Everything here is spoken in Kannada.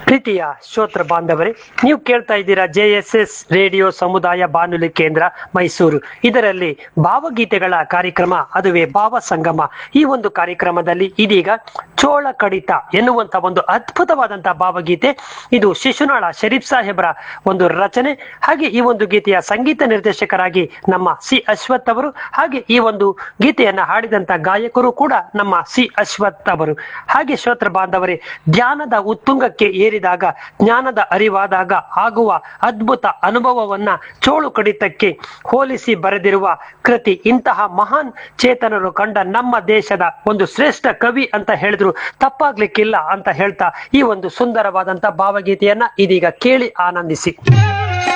ಪ್ರೀತಿಯ ಶ್ರೋತ್ರ ಬಾಂಧವರೇ ನೀವು ಕೇಳ್ತಾ ಇದ್ದೀರಾ ಜೆ ಎಸ್ ಎಸ್ ರೇಡಿಯೋ ಸಮುದಾಯ ಬಾನುಲಿ ಕೇಂದ್ರ ಮೈಸೂರು ಇದರಲ್ಲಿ ಭಾವಗೀತೆಗಳ ಕಾರ್ಯಕ್ರಮ ಅದುವೇ ಭಾವ ಸಂಗಮ ಈ ಒಂದು ಕಾರ್ಯಕ್ರಮದಲ್ಲಿ ಇದೀಗ ಚೋಳ ಕಡಿತ ಎನ್ನುವಂತ ಒಂದು ಅದ್ಭುತವಾದಂತಹ ಭಾವಗೀತೆ ಇದು ಶಿಶುನಾಳ ಶರೀಫ್ ಸಾಹೇಬ್ರ ಒಂದು ರಚನೆ ಹಾಗೆ ಈ ಒಂದು ಗೀತೆಯ ಸಂಗೀತ ನಿರ್ದೇಶಕರಾಗಿ ನಮ್ಮ ಸಿ ಅಶ್ವಥ್ ಅವರು ಹಾಗೆ ಈ ಒಂದು ಗೀತೆಯನ್ನ ಹಾಡಿದಂತ ಗಾಯಕರು ಕೂಡ ನಮ್ಮ ಸಿ ಅಶ್ವಥ್ ಅವರು ಹಾಗೆ ಶ್ರೋತ್ರ ಬಾಂಧವರೇ ಧ್ಯಾನದ ಉತ್ತುಂಗಕ್ಕೆ ಏರಿದಾಗ ಜ್ಞಾನದ ಅರಿವಾದಾಗ ಆಗುವ ಅದ್ಭುತ ಅನುಭವವನ್ನ ಚೋಳು ಕಡಿತಕ್ಕೆ ಹೋಲಿಸಿ ಬರೆದಿರುವ ಕೃತಿ ಇಂತಹ ಮಹಾನ್ ಚೇತನರು ಕಂಡ ನಮ್ಮ ದೇಶದ ಒಂದು ಶ್ರೇಷ್ಠ ಕವಿ ಅಂತ ಹೇಳಿದ್ರು ತಪ್ಪಾಗ್ಲಿಕ್ಕಿಲ್ಲ ಅಂತ ಹೇಳ್ತಾ ಈ ಒಂದು ಸುಂದರವಾದಂತ ಭಾವಗೀತೆಯನ್ನ ಇದೀಗ ಕೇಳಿ ಆನಂದಿಸಿ